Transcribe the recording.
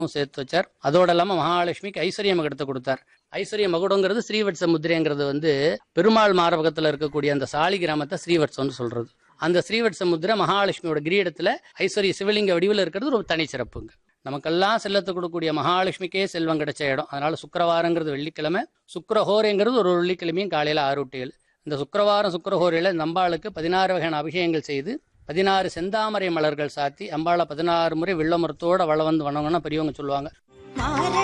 சேர்த்து வச்சார் அதோட இல்லாம மகாலட்சுமிக்கு ஐஸ்வர்ய மகுடத்தை கொடுத்தார் ஐஸ்வர்ய மகுடங்கிறது ஸ்ரீவட்ச முத்திரைங்கிறது வந்து பெருமாள் மாரபகத்துல இருக்கக்கூடிய அந்த சாலி கிராமத்தை ஸ்ரீவட்சம்னு சொல்றது அந்த ஸ்ரீவட்ச முத்திரை மகாலட்சுமியோட கிரீடத்துல ஐஸ்வர்ய சிவலிங்க வடிவில் இருக்கிறது ஒரு தனி சிறப்புங்க நமக்கெல்லாம் செல்லத்தை கொடுக்கக்கூடிய மகாலட்சுமிக்கே செல்வம் கிடைச்ச இடம் அதனால சுக்கரவாரங்கிறது வெள்ளிக்கிழமை சுக்கரஹோரைங்கிறது ஒரு வெள்ளிக்கிழமையும் காலையில ஆறு டு ஏழு இந்த சுக்கரவாரம் சுக்கரஹோரையில நம்பாளுக்கு பதினாறு வகையான அபிஷேகங்கள் செய்து பதினாறு செந்தாமரை மலர்கள் சாத்தி அம்பாளை பதினாறு முறை வெள்ளமரத்தோட வள வந்து வணங்கணும் பெரியவங்க சொல்லுவாங்க மாற